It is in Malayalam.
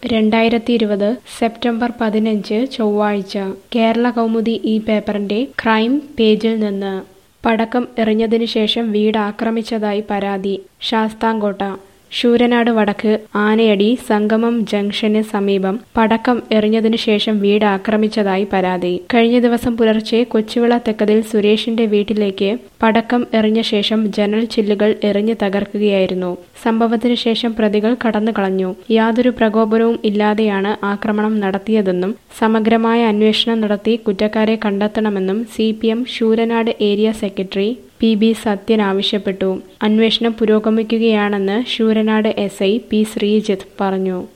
രണ്ടായിരത്തി ഇരുപത് സെപ്റ്റംബർ പതിനഞ്ച് ചൊവ്വാഴ്ച കേരള കൗമുദി ഈ പേപ്പറിന്റെ ക്രൈം പേജിൽ നിന്ന് പടക്കം എറിഞ്ഞതിനു ശേഷം വീട് ആക്രമിച്ചതായി പരാതി ശാസ്താംകോട്ട ശൂരനാട് വടക്ക് ആനയടി സംഗമം ജംഗ്ഷന് സമീപം പടക്കം എറിഞ്ഞതിനു ശേഷം വീട് ആക്രമിച്ചതായി പരാതി കഴിഞ്ഞ ദിവസം പുലർച്ചെ കൊച്ചുവിള തെക്കതിൽ സുരേഷിന്റെ വീട്ടിലേക്ക് പടക്കം എറിഞ്ഞ ശേഷം ജനൽ ചില്ലുകൾ എറിഞ്ഞ് തകർക്കുകയായിരുന്നു സംഭവത്തിനു ശേഷം പ്രതികൾ കടന്നു കളഞ്ഞു യാതൊരു പ്രകോപനവും ഇല്ലാതെയാണ് ആക്രമണം നടത്തിയതെന്നും സമഗ്രമായ അന്വേഷണം നടത്തി കുറ്റക്കാരെ കണ്ടെത്തണമെന്നും C Sooranad area secretary P B Sathyan ആവശ്യപ്പെട്ടു അന്വേഷണം പുരോഗമിക്കുകയാണെന്ന് Sooranad S I P Sreejith പറഞ്ഞു